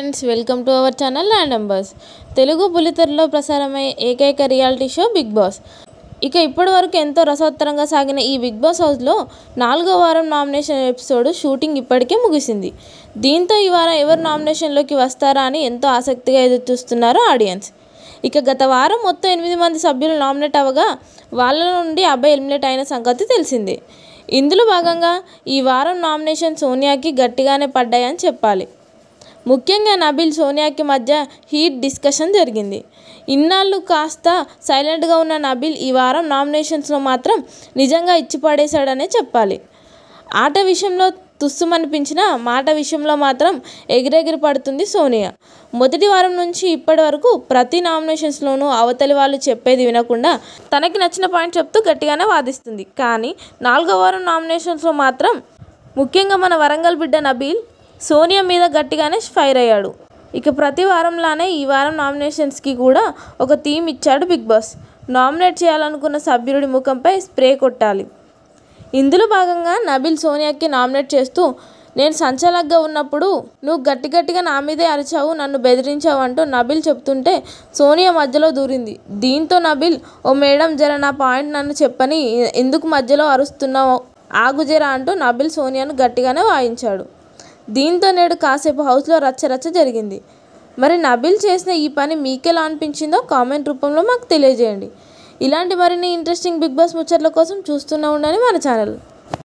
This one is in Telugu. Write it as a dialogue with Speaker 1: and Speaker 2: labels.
Speaker 1: friends welcome to our channel land numbers Telugu బుల్లితెరలో ప్రసారమయ్యే ఏకైక రియాలిటీ షో బిగ్ బాస్ ఇక ఇప్పటి వరకు ఎంతో రసవత్తరంగా సాగిన ఈ బిగ్ బాస్ హౌస్లో నాలుగో వారం నామినేషన్ ఎపిసోడ్ షూటింగ్ ఇప్పటికే ముగిసింది దీంతో ఈ వారం ఎవరు నామినేషన్లోకి వస్తారా అని ఎంతో ఆసక్తిగా ఎదురు చూస్తున్నారు ఆడియన్స్ ఇక గత వారం మొత్తం ఎనిమిది మంది సభ్యులు నామినేట్ అవ్వగా వాళ్ళ నుండి అబ్బాయి ఎలిమినేట్ అయిన సంగతి తెలిసిందే ఇందులో భాగంగా ఈ వారం నామినేషన్ సోనియాకి గట్టిగానే పడ్డాయని చెప్పాలి ముఖ్యంగా నబిల్ సోనియాకి మధ్య హీట్ డిస్కషన్ జరిగింది ఇన్నాళ్ళు కాస్త సైలెంట్గా ఉన్న నబిల్ ఈ వారం నామినేషన్స్లో మాత్రం నిజంగా ఇచ్చి పడేశాడనే చెప్పాలి ఆట విషయంలో తుస్సుమనిపించిన మాట విషయంలో మాత్రం ఎగిరెగిరి పడుతుంది సోనియా మొదటి వారం నుంచి ఇప్పటి వరకు ప్రతి నామినేషన్స్లోనూ అవతలి వాళ్ళు చెప్పేది వినకుండా తనకి నచ్చిన పాయింట్ చెప్తూ గట్టిగానే వాదిస్తుంది కానీ నాలుగో వారం నామినేషన్స్లో మాత్రం ముఖ్యంగా మన వరంగల్ బిడ్డ నబీల్ సోనియా మీద గట్టిగానే ఫైర్ అయ్యాడు ఇక ప్రతి వారంలానే ఈ వారం నామినేషన్స్కి కూడా ఒక థీమ్ ఇచ్చాడు బిగ్ బాస్ నామినేట్ చేయాలనుకున్న సభ్యుడి ముఖంపై స్ప్రే కొట్టాలి ఇందులో భాగంగా నబిల్ సోనియాకి నామినేట్ చేస్తూ నేను సంచలగ్గా ఉన్నప్పుడు నువ్వు గట్టి గట్టిగా నా మీదే అరిచావు నన్ను బెదిరించావు అంటూ నబిల్ చెప్తుంటే సోనియా మధ్యలో దూరింది దీంతో నబిల్ ఓ మేడం జర నా పాయింట్ నన్ను చెప్పని ఎందుకు మధ్యలో అరుస్తున్నావు ఆగు జర అంటూ నబిల్ సోనియాను గట్టిగానే వాయించాడు దీంతో నేడు కాసేపు హౌస్లో రచ్చ రచ్చ జరిగింది మరి నబిల్ చేసిన ఈ పని మీకెలా అనిపించిందో కామెంట్ రూపంలో మాకు తెలియజేయండి ఇలాంటి మరిన్ని ఇంట్రెస్టింగ్ బిగ్ బాస్ ముచ్చట్ల కోసం చూస్తూనే ఉండండి మన ఛానల్